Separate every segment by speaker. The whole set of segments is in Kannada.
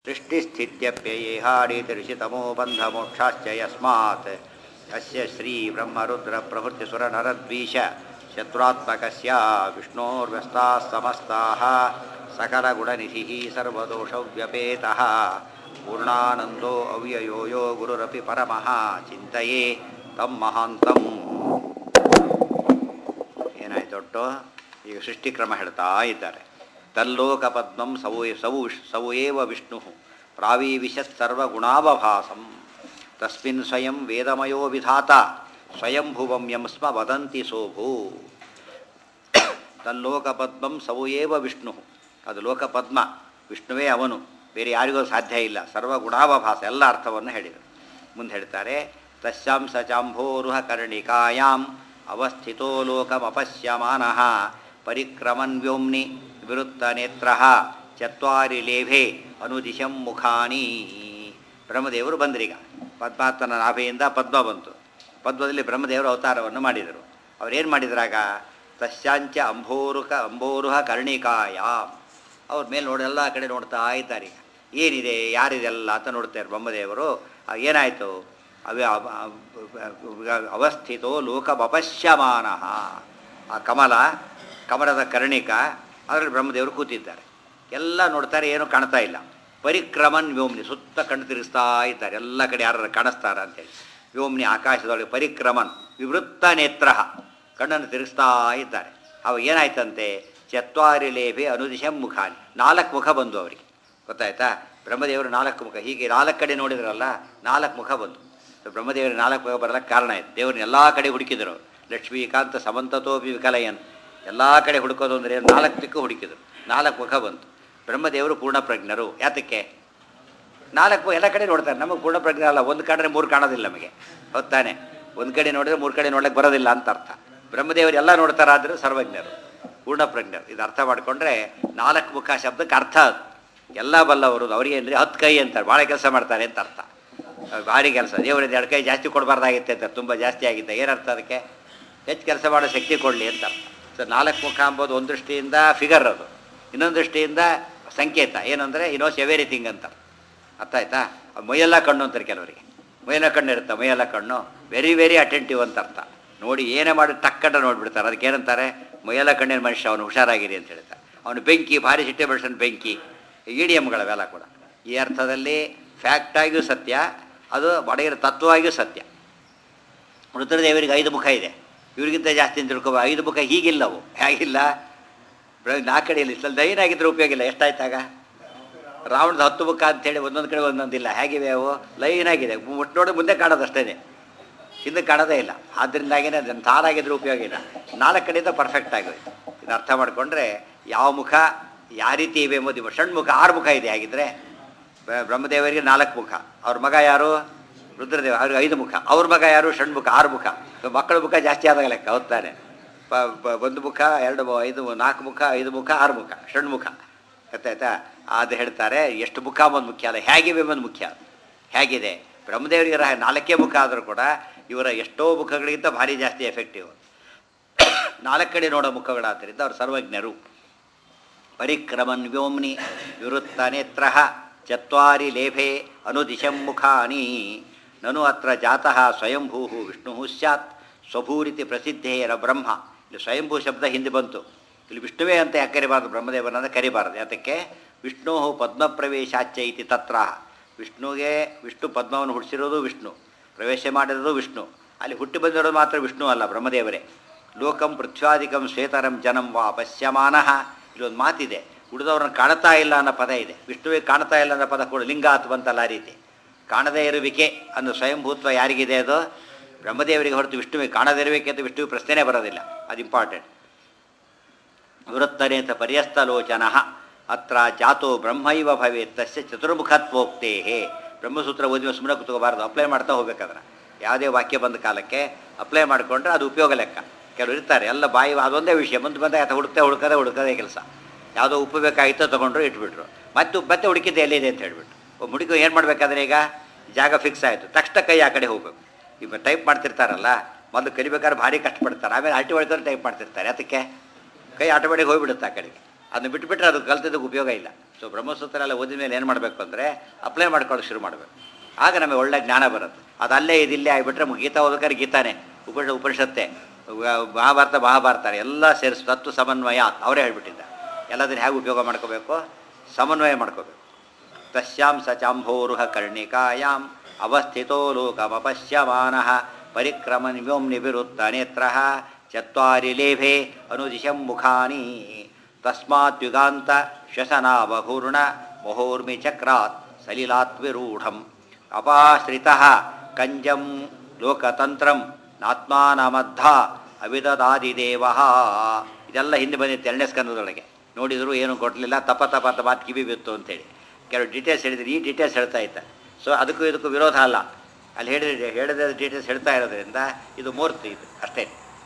Speaker 1: सृष्टिस्थित्यप्ययेहाडीतिरिषितमो बन्धमोक्षाश्च यस्मात् अस्य श्रीब्रह्मरुद्रप्रभृतिसुरनरद्वीष शत्रुत्मकस्य विष्णोर्व्यस्ताः समस्ताः सकलगुणनिधिः सर्वदोषव्यपेतः पूर्णानन्दो अव्ययो यो गुरुरपि परमः ಚಿಂತೆಯೇ ತಮ್ಮ ಮಹಾಂತಂ ಏನಾಯ್ತು ಒಟ್ಟು ಈಗ ಸೃಷ್ಟಿಕ್ರಮ ಹೇಳ್ತಾ ಇದ್ದಾರೆ ತಲ್ಲೋಕ ಪದ್ಮಂ ಸವು ಸವು ಸವು ಏವ ವಿಷ್ಣು ಪ್ರಾವೀವಿಶತ್ ಸರ್ವಗುಣಾವಭಾಸಂ ತಸ್ಮಿನ್ ಸ್ವಯಂ ವೇದಮಯೋ ವಿಧಾತ ಸ್ವಯಂಭುವಂ ಯಂ ಸ್ಮ ವದಂತಿ ಸೋಭೂ ತಲ್ಲೋಕಪದ್ಮಂ ಸವು ಏವ ವಿಷ್ಣು ಅದು ಲೋಕಪದ್ಮ ವಿಷ್ಣುವೇ ಅವನು ಬೇರೆ ಯಾರಿಗೂ ಸಾಧ್ಯ ಇಲ್ಲ ಸರ್ವಗುಣಾವಭಾಸ ಎಲ್ಲ ಅರ್ಥವನ್ನು ಹೇಳಿದರು ಮುಂದೆ ಹೇಳ್ತಾರೆ ತಸ್ಯಾಂ ಸ ಚಾಂಭೋರುಹ ಕರ್ಣಿಕಾಯಾಂ ಅವಸ್ಥಿತೋ ಲೋಕಮಪಶ್ಯಮಾನಃ ಪರಿಕ್ರಮನ್ ವ್ಯೋಮ್ನಿ ವಿವೃತ್ತನೇತ್ರ ಚತ್ವಾರಿ ಲೇಭೆ ಅನುದಿಶಂ ಮುಖಾನಿ ಬ್ರಹ್ಮದೇವರು ಬಂದ್ರೀಗ ಪದ್ಮಾತ್ಮನ ನಾಭೆಯಿಂದ ಪದ್ಮ ಬಂತು ಪದ್ಮದಲ್ಲಿ ಬ್ರಹ್ಮದೇವರು ಅವತಾರವನ್ನು ಮಾಡಿದರು ಅವರೇನು ಮಾಡಿದ್ರಾಗ ತಸ್ಯಾಂಚ ಅಂಬೋರುಕ ಅಂಬೋರುಹ ಕರ್ಣಿಕಾಯಾಂ ಅವ್ರ ಮೇಲೆ ನೋಡಿ ಎಲ್ಲ ಕಡೆ ನೋಡ್ತಾ ಇದ್ದಾರೆ ಈಗ ಏನಿದೆ ಯಾರಿದೆಲ್ಲ ಅಂತ ನೋಡ್ತಾರೆ ಬ್ರಹ್ಮದೇವರು ಆಗ ಏನಾಯಿತು ಅವೇ ಅವಸ್ಥಿತೋ ಲೋಕಮಪಶ್ಯಮಾನ ಆ ಕಮಲ ಕಮಲದ ಕರ್ಣಿಕ ಅದರಲ್ಲಿ ಬ್ರಹ್ಮದೇವರು ಕೂತಿದ್ದಾರೆ ಎಲ್ಲ ನೋಡ್ತಾರೆ ಏನೂ ಕಾಣ್ತಾ ಇಲ್ಲ ಪರಿಕ್ರಮನ್ ವ್ಯೋಮ್ನಿ ಸುತ್ತ ಕಣ್ಣು ತಿರುಗಿಸ್ತಾ ಇದ್ದಾರೆ ಎಲ್ಲ ಕಡೆ ಯಾರು ಕಾಣಿಸ್ತಾರ ಅಂತೇಳಿ ವ್ಯೋಮ್ನಿ ಆಕಾಶದೊಳಗೆ ಪರಿಕ್ರಮನ್ ವಿವೃತ್ತ ನೇತ್ರ ಕಣ್ಣನ್ನು ತಿರುಗಿಸ್ತಾ ಇದ್ದಾರೆ ಅವಾಗ ಏನಾಯ್ತಂತೆ ಚತ್ವಾರಿ ಲೇಭೆ ಅನುದಿಶಂ ಮುಖಾನಿ ನಾಲ್ಕು ಮುಖ ಬಂದು ಅವರಿಗೆ ಗೊತ್ತಾಯ್ತಾ ಬ್ರಹ್ಮದೇವರು ನಾಲ್ಕು ಮುಖ ಹೀಗೆ ನಾಲ್ಕು ಕಡೆ ನೋಡಿದ್ರಲ್ಲ ನಾಲ್ಕು ಮುಖ ಬಂತು ಬ್ರಹ್ಮದೇವರು ನಾಲ್ಕು ಮುಖ ಬರಲಿಕ್ಕೆ ಕಾರಣ ಆಯಿತು ದೇವ್ರನ್ನ ಎಲ್ಲ ಕಡೆ ಹುಡುಕಿದರು ಲಕ್ಷ್ಮೀಕಾಂತ ಸಮಂತತೋಪಿ ವಿಕಲಯನ್ ಎಲ್ಲ ಕಡೆ ಹುಡುಕೋದು ಅಂದರೆ ನಾಲ್ಕು ದಿಕ್ಕು ಹುಡುಕಿದರು ನಾಲ್ಕು ಮುಖ ಬಂತು ಬ್ರಹ್ಮದೇವರು ಪೂರ್ಣಪ್ರಜ್ಞರು ಯಾತಕ್ಕೆ ನಾಲ್ಕು ಎಲ್ಲ ಕಡೆ ನೋಡ್ತಾರೆ ನಮಗೆ ಪೂರ್ಣಪ್ರಜ್ಞೆ ಅಲ್ಲ ಒಂದು ಕಡೆ ಮೂರು ಕಾಣೋದಿಲ್ಲ ನಮಗೆ ಹೊತ್ತಾನೆ ಒಂದು ಕಡೆ ನೋಡಿದ್ರೆ ಮೂರು ಕಡೆ ನೋಡ್ಲಿಕ್ಕೆ ಬರೋದಿಲ್ಲ ಅಂತ ಅರ್ಥ ಬ್ರಹ್ಮದೇವರು ಎಲ್ಲ ನೋಡ್ತಾರಾದರೂ ಸರ್ವಜ್ಞರು ಪೂರ್ಣಪ್ರಜ್ಞರು ಇದು ಅರ್ಥ ಮಾಡಿಕೊಂಡ್ರೆ ನಾಲ್ಕು ಮುಖ ಶಬ್ದಕ್ಕೆ ಅರ್ಥ ಅದು ಎಲ್ಲ ಬಲ್ಲವರು ಅವರಿಗೆ ಅಂದರೆ ಹತ್ತು ಕೈ ಅಂತಾರೆ ಭಾಳ ಕೆಲಸ ಮಾಡ್ತಾರೆ ಅಂತ ಅರ್ಥ ಭಾರಿ ಕೆಲಸ ದೇವರಿಂದ ಎರಡು ಕೈ ಜಾಸ್ತಿ ಕೊಡಬಾರ್ದಾಗಿತ್ತೆ ಅಂತ ತುಂಬ ಜಾಸ್ತಿ ಆಗಿತ್ತೆ ಏನರ್ಥ ಅದಕ್ಕೆ ಹೆಚ್ಚು ಕೆಲಸ ಮಾಡೋ ಶಕ್ತಿ ಕೊಡಲಿ ಅಂತ ಅರ್ಥ ಸೊ ನಾಲ್ಕು ಮುಖ ಅಂಬೋದು ಒಂದು ದೃಷ್ಟಿಯಿಂದ ಫಿಗರ್ ಅದು ಇನ್ನೊಂದು ದೃಷ್ಟಿಯಿಂದ ಸಂಕೇತ ಏನಂದರೆ ಇನೋಸ್ ಎವೆರಿಥಿಂಗ್ ಅಂತ ಅರ್ಥ ಆಯ್ತಾ ಮೈಯೆಲ್ಲ ಕಣ್ಣು ಅಂತಾರೆ ಕೆಲವರಿಗೆ ಮೈಯೆಲ್ಲ ಕಣ್ಣು ಇರುತ್ತೆ ಮೈಯೆಲ್ಲ ಕಣ್ಣು ವೆರಿ ವೆರಿ ಅಟೆಂಟಿವ್ ಅಂತ ಅರ್ಥ ನೋಡಿ ಏನೇ ಮಾಡಿ ಟಕ್ಕಂಟ ನೋಡಿಬಿಡ್ತಾರೆ ಅದಕ್ಕೆ ಏನಂತಾರೆ ಮೈಯೆಲ್ಲ ಕಣ್ಣಿನ ಮನುಷ್ಯ ಅವನು ಹುಷಾರಾಗಿರಿ ಅಂತ ಹೇಳ್ತಾರೆ ಅವನು ಬೆಂಕಿ ಭಾರಿ ಸಿಟ್ಟೆ ಬೆಳೆಸನ್ ಬೆಂಕಿ ಇಡಿಯಮ್ಗಳವೆಲ್ಲ ಕೂಡ ಈ ಅರ್ಥದಲ್ಲಿ ಫ್ಯಾಕ್ಟಾಗಿಯೂ ಸತ್ಯ ಅದು ಒಡೆಯರ ತತ್ವವಾಗಿಯೂ ಸತ್ಯ ರುದ್ರದೇವರಿಗೆ ಐದು ಮುಖ ಇದೆ ಇವ್ರಿಗಿಂತ ಜಾಸ್ತಿ ಅಂತ ತಿಳ್ಕೊ ಐದು ಮುಖ ಹೀಗಿಲ್ಲವು ಹೇಗಿಲ್ಲ ನಾಲ್ಕು ಕಡೆಯಲ್ಲಿ ಸ್ವಲ್ಪ ಲೈನ್ ಆಗಿದ್ರೆ ಉಪಯೋಗ ಇಲ್ಲ ಎಷ್ಟಾಯ್ತಾಗ ರಾವಣದ ಹತ್ತು ಮುಖ ಅಂತೇಳಿ ಒಂದೊಂದು ಕಡೆ ಒಂದೊಂದಿಲ್ಲ ಹೇಗಿವೆ ಅವು ಲೈನ್ ಆಗಿದೆ ಮುಟ್ಟು ನೋಡಿ ಮುಂದೆ ಕಾಣೋದು ಅಷ್ಟೇ ಹಿಂದೆ ಕಾಣೋದೇ ಇಲ್ಲ ಆದ್ದರಿಂದಾಗೇನೆ ಅದನ್ನು ತಾರಾಗಿದ್ರೆ ಉಪಯೋಗ ಇಲ್ಲ ನಾಲ್ಕು ಕಡೆಯಿಂದ ಪರ್ಫೆಕ್ಟ್ ಆಗೋಯ್ತು ಇದು ಅರ್ಥ ಮಾಡಿಕೊಂಡ್ರೆ ಯಾವ ಮುಖ ಯಾವ ರೀತಿ ಇವೆ ಎಂಬುದು ಷಣ್ಮುಖ ಆರು ಮುಖ ಇದೆ ಹಾಗಿದ್ರೆ ಬ್ರಹ್ಮದೇವರಿಗೆ ನಾಲ್ಕು ಮುಖ ಅವ್ರ ಮಗ ಯಾರು ರುದ್ರದೇವ ಅವ್ರಿಗೆ ಐದು ಮುಖ ಅವ್ರ ಮಗ ಯಾರು ಷಣ್ಮುಖ ಆರು ಮುಖ ಮಕ್ಕಳ ಮುಖ ಜಾಸ್ತಿ ಆದಾಗ ಲೆಕ್ಕ ಹೊತ್ತಾನೆ ಒಂದು ಮುಖ ಎರಡು ಐದು ನಾಲ್ಕು ಮುಖ ಐದು ಮುಖ ಆರು ಮುಖ ಷಣ್ಮುಖ ಗೊತ್ತಾಯ್ತಾ ಅದು ಹೇಳ್ತಾರೆ ಎಷ್ಟು ಮುಖ ಒಂದು ಮುಖ್ಯ ಅಲ್ಲ ಹೇಗಿವೆ ಒಂದು ಮುಖ್ಯ ಹೇಗಿದೆ ಬ್ರಹ್ಮದೇವರಿಗೆ ನಾಲ್ಕೇ ಮುಖ ಆದರೂ ಕೂಡ ಇವರ ಎಷ್ಟೋ ಮುಖಗಳಿಗಿಂತ ಭಾರಿ ಜಾಸ್ತಿ ಎಫೆಕ್ಟಿವ್ ನಾಲ್ಕು ಕಡೆ ನೋಡೋ ಮುಖಗಳಾದ್ದರಿಂದ ಅವರು ಸರ್ವಜ್ಞರು ಪರಿಕ್ರಮನ್ ವ್ಯೋಮ್ನಿ ವಿವೃತ್ತ ನೇತ್ರ ಚತ್ವಾರಿ ಲೇಭೆ ಅನುದಿಶಂ ಮುಖಾನಿ ನನು ಅತ್ರ ಜಾತಃ ಸ್ವಯಂಭೂ ವಿಷ್ಣು ಸ್ಯಾತ್ ಸ್ವಭೂರಿತಿ ಪ್ರಸಿದ್ಧೇರ ಬ್ರಹ್ಮ ಇಲ್ಲಿ ಸ್ವಯಂಭೂ ಶಬ್ದ ಹಿಂದೆ ಬಂತು ಇಲ್ಲಿ ವಿಷ್ಣುವೇ ಅಂತ ಯಾಕೆ ಕರಿಬಾರ್ದು ಬ್ರಹ್ಮದೇವನಂತ ಕರಿಬಾರ್ದು ಯಾತಕ್ಕೆ ವಿಷ್ಣು ಪದ್ಮಪ್ರವೇಶಾಚ್ಯ ಇತಿ ತತ್ರ ವಿಷ್ಣುಗೆ ವಿಷ್ಣು ಪದ್ಮವನ್ನು ಹುಟ್ಟಿಸಿರೋದು ವಿಷ್ಣು ಪ್ರವೇಶ ಮಾಡಿರೋದು ವಿಷ್ಣು ಅಲ್ಲಿ ಹುಟ್ಟಿ ಬಂದಿರೋದು ಮಾತ್ರ ವಿಷ್ಣು ಅಲ್ಲ ಬ್ರಹ್ಮದೇವರೇ ಲೋಕಂ ಪೃಥ್ವಾದಿಕಂ ಶ್ವೇತರಂ ಜನಂ ವಾ ಪಶ್ಯಮಾನಃ ಇಲ್ಲೊಂದು ಮಾತಿದೆ ಉಳಿದವ್ರನ್ನ ಕಾಣ್ತಾ ಇಲ್ಲ ಅನ್ನೋ ಪದ ಇದೆ ವಿಷ್ಣುವಿಗೆ ಕಾಣ್ತಾ ಇಲ್ಲ ಅನ್ನೋ ಪದ ಕೂಡ ಲಿಂಗ ಅಥವಾ ಬಂತಲ್ಲ ಆ ರೀತಿ ಕಾಣದೇ ಇರುವಿಕೆ ಅನ್ನೋ ಸ್ವಯಂಭೂತ್ವ ಯಾರಿಗಿದೆ ಅದು ಬ್ರಹ್ಮದೇವರಿಗೆ ಹೊರತು ವಿಷ್ಣುವಿಗೆ ಕಾಣದೇ ಇರುವಿಕೆ ಅಂತ ವಿಷ್ಣುವಿಗೆ ಪ್ರಶ್ನೆನೇ ಬರೋದಿಲ್ಲ ಅದು ಇಂಪಾರ್ಟೆಂಟ್ ವೃತ್ತನೇತ ಪರ್ಯಸ್ತಲೋಚನ ಅತ್ರ ಜಾತೋ ಬ್ರಹ್ಮೈವ ಭವೇತ್ ತಸ್ಯ ಚತುರ್ಮುಖತ್ವೋಕ್ತೇ ಬ್ರಹ್ಮಸೂತ್ರ ಓದಿವ ಸುಮ್ಮನೆ ಕುತ್ಕೋಬಾರ್ದು ಅಪ್ಲೈ ಮಾಡ್ತಾ ಹೋಗ್ಬೇಕಾದ್ರೆ ಯಾವುದೇ ವಾಕ್ಯ ಬಂದ ಕಾಲಕ್ಕೆ ಅಪ್ಲೈ ಮಾಡಿಕೊಂಡ್ರೆ ಅದು ಉಪಯೋಗ ಲೆಕ್ಕ ಕೆಲವರು ಇರ್ತಾರೆ ಎಲ್ಲ ಬಾಯಿ ಅದೊಂದೇ ವಿಷಯ ಮುಂದೆ ಬಂದಾಗ ಆತ ಹುಡುಕ್ತಾ ಹುಡುಕದೆ ಹುಡುಕದೇ ಕೆಲಸ ಯಾವುದೋ ಉಪ್ಪು ಬೇಕಾಗಿತ್ತೋ ತೊಗೊಂಡ್ರು ಇಟ್ಬಿಟ್ರು ಮತ್ತೆ ಮತ್ತೆ ಹುಡುಕಿದ್ದು ಎಲ್ಲಿದೆ ಅಂತ ಹೇಳ್ಬಿಟ್ಟು ಒಬ್ಬ ಹುಡುಗ ಏನು ಮಾಡಬೇಕಾದ್ರೆ ಈಗ ಜಾಗ ಫಿಕ್ಸ್ ಆಯಿತು ತಕ್ಷಣ ಕೈ ಆ ಕಡೆ ಹೋಗ್ಬೇಕು ಈಗ ಟೈಪ್ ಮಾಡ್ತಿರ್ತಾರಲ್ಲ ಮೊದಲು ಕಲಿಬೇಕಾದ್ರೆ ಭಾರಿ ಕಷ್ಟಪಡ್ತಾರೆ ಆಮೇಲೆ ಆಲ್ಟಿ ಹೊಡ್ಕೊಂಡು ಟೈಪ್ ಮಾಡ್ತಿರ್ತಾರೆ ಅದಕ್ಕೆ ಕೈ ಆಟೋಮೆಟಿಕ್ ಹೋಗಿಬಿಡುತ್ತೆ ಆ ಕಡೆಗೆ ಅದನ್ನ ಬಿಟ್ಬಿಟ್ರೆ ಅದು ಕಲ್ತಿದ್ದಕ್ಕೆ ಉಪಯೋಗ ಇಲ್ಲ ಸೊ ಬ್ರಹ್ಮಸೂತ್ರ ಎಲ್ಲ ಓದಿದ ಮೇಲೆ ಏನು ಮಾಡಬೇಕು ಅಂದರೆ ಅಪ್ಲೈ ಮಾಡ್ಕೊಳ್ಳೋಕೆ ಶುರು ಮಾಡಬೇಕು ಆಗ ನಮಗೆ ಒಳ್ಳೆ ಜ್ಞಾನ ಬರುತ್ತೆ ಅದು ಅಲ್ಲೇ ಇದಿಲ್ಲೇ ಆಗಿಬಿಟ್ರೆ ನಮ್ಗೆ ಗೀತಾ ಓದೋಕ್ಕಾರೆ ಗೀತಾನೆ ಉಪನಿಷ ಉಪನಿಷತ್ತೆ ವ- ಮಹಾಭಾರತ ಮಹಾಭಾರತ ಎಲ್ಲ ಸೇರಿಸಿ ತತ್ವ ಸಮನ್ವಯ ಅವರೇ ಹೇಳ್ಬಿಟ್ಟಿದ್ದ ಎಲ್ಲದನ್ನ ಹೇಗೆ ಉಪಯೋಗ ಮಾಡ್ಕೋಬೇಕು ಸಮನ್ವಯ ಮಾಡ್ಕೋಬೇಕು ತಸ್ಯಾಂ ಸ ಚಾಂಭೋರುಹ ಕರ್ಣಿಕಾಯಾಂ ಅವಸ್ಥಿತೋ ಲೋಕಮಪಶ್ಯಮಾನಃ ಪರಿಕ್ರಮನ್ ವ್ಯೋಮ್ನಿ ವಿರುದ್ಧ ನೇತ್ರ ಚತ್ವಾರಿ ಲೇಭೆ ಅನುದಿಶಂ ಮುಖಾನಿ ತಸ್ಮಾತ್ ಯುಗಾಂತ ಶ್ವಸನಾವಹೂರ್ಣ ಮಹೋರ್ಮಿ ಚಕ್ರಾತ್ ಸಲಿಲಾತ್ವಿರೂಢಂ ಅಪಾಶ್ರಿತಃ ಕಂಜಂ ಲೋಕತಂತ್ರಂ ನಾತ್ಮಾನಮದ್ಧ ಅವಿದದಾದಿದೇವ ಇದೆಲ್ಲ ಹಿಂದೆ ಬಂದಿತ್ತು ಎರಡನೇ ಸ್ಕಂದದೊಳಗೆ ನೋಡಿದ್ರು ಏನು ಕೊಡಲಿಲ್ಲ ತಪ ತಪ ಅಂತ ಮಾತು ಕಿವಿ ಬಿತ್ತು ಅಂತೇಳಿ ಕೆಲವು ಡೀಟೇಲ್ಸ್ ಹೇಳಿದ್ರು ಈ ಡೀಟೇಲ್ಸ್ ಹೇಳ್ತಾ ಇದ್ದ ಸೊ ಅದಕ್ಕೂ ಇದಕ್ಕೂ ವಿರೋಧ ಅಲ್ಲ ಅಲ್ಲಿ ಹೇಳಿದ ಹೇಳಿದ ಡೀಟೇಲ್ಸ್ ಹೇಳ್ತಾ ಇರೋದ್ರಿಂದ ಇದು ಮೂರ್ತಿ ಇದು ಅಷ್ಟೇ